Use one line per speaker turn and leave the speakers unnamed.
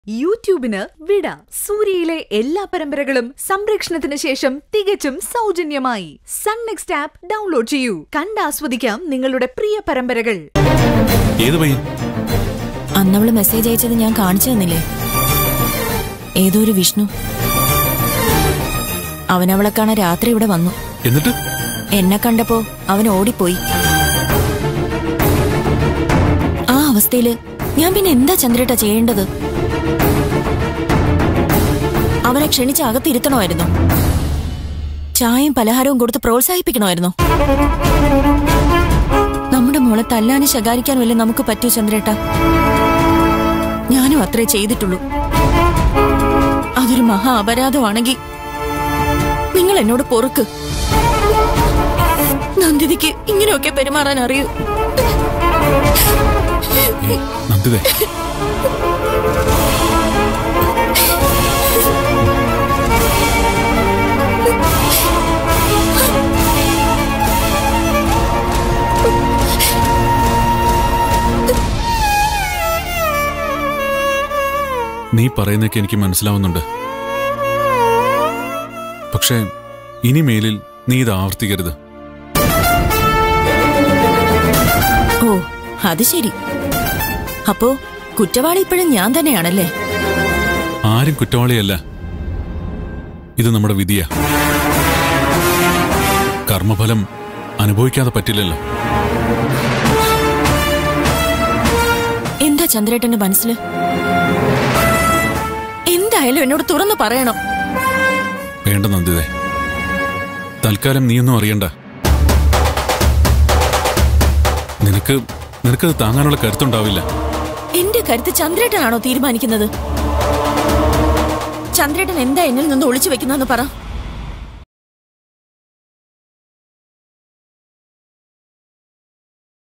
യൂട്യൂബിന് വിട സൂര്യയിലെ എല്ലാ പരമ്പരകളും സംരക്ഷണത്തിന് ശേഷം തികച്ചും സൗജന്യമായി സൺ നെക്സ്റ്റ് ആപ്പ് ഡൗൺലോഡ് ചെയ്യൂ കണ്ടാസ്വദിക്കാം നിങ്ങളുടെ പ്രിയ പരമ്പരകൾ
ഏത് പയ്യൻ
അന്നവള് മെസ്സേജ് അയച്ചത് ഞാൻ കാണിച്ചു തന്നില്ലേ ഏതോ ഒരു വിഷ്ണു അവനവളെ കാണാൻ രാത്രി ഇവിടെ വന്നു
എന്നിട്ട്
എന്നെ കണ്ടപ്പോ അവൻ ഓടിപ്പോയി ആ അവസ്ഥയില് ഞാൻ പിന്നെ എന്താ ചന്ദ്രേട്ട ചെയ്യേണ്ടത് അവനെ ക്ഷണിച്ച് അകത്തിരുത്തണമായിരുന്നു ചായയും പലഹാരവും കൊടുത്ത് പ്രോത്സാഹിപ്പിക്കണമായിരുന്നു നമ്മുടെ മോളെ തല്ലാനും ശകാരിക്കാനും അല്ലേ നമുക്ക് പറ്റൂ ചന്ദ്രേട്ട ഞാനും അത്രേ ചെയ്തിട്ടുള്ളൂ അതൊരു മഹാ അപരാധമാണെങ്കിൽ നിങ്ങൾ എന്നോട് പൊറുക്ക് നന്ദിതിക്ക് ഇങ്ങനെയൊക്കെ പെരുമാറാൻ അറിയൂ
ഏയ്, നന്ദിതേ നീ പറയുന്നൊക്കെ എനിക്ക് മനസ്സിലാവുന്നുണ്ട് പക്ഷേ ഇനി മേലിൽ നീ ഇത് ആവർത്തിക്കരുത്
ഓ അത് ശരി അപ്പോ കുറ്റവാളി ഇപ്പോഴും ഞാൻ തന്നെയാണല്ലേ
ആരും കുറ്റവാളിയല്ല ഇത് നമ്മുടെ വിധിയാ കർമ്മഫലം അനുഭവിക്കാതെ പറ്റില്ലല്ലോ
എന്താ ചന്ദ്രേട്ടന്റെ മനസ്സില് എന്തായാലും എന്നോട് തുറന്നു പറയണം
വേണ്ട നന്ദിതേ തൽക്കാലം നീയൊന്നും അറിയണ്ട നിനക്ക് നിനക്കത് താങ്ങാനുള്ള കരുത്തുണ്ടാവില്ല
എന്റെ കരുത്ത് ചന്ദ്രേട്ടനാണോ തീരുമാനിക്കുന്നത് ചന്ദ്രേട്ടൻ എന്താ എന്നിൽ നിന്ന് ഒളിച്ചു വെക്കുന്നതെന്ന് പറ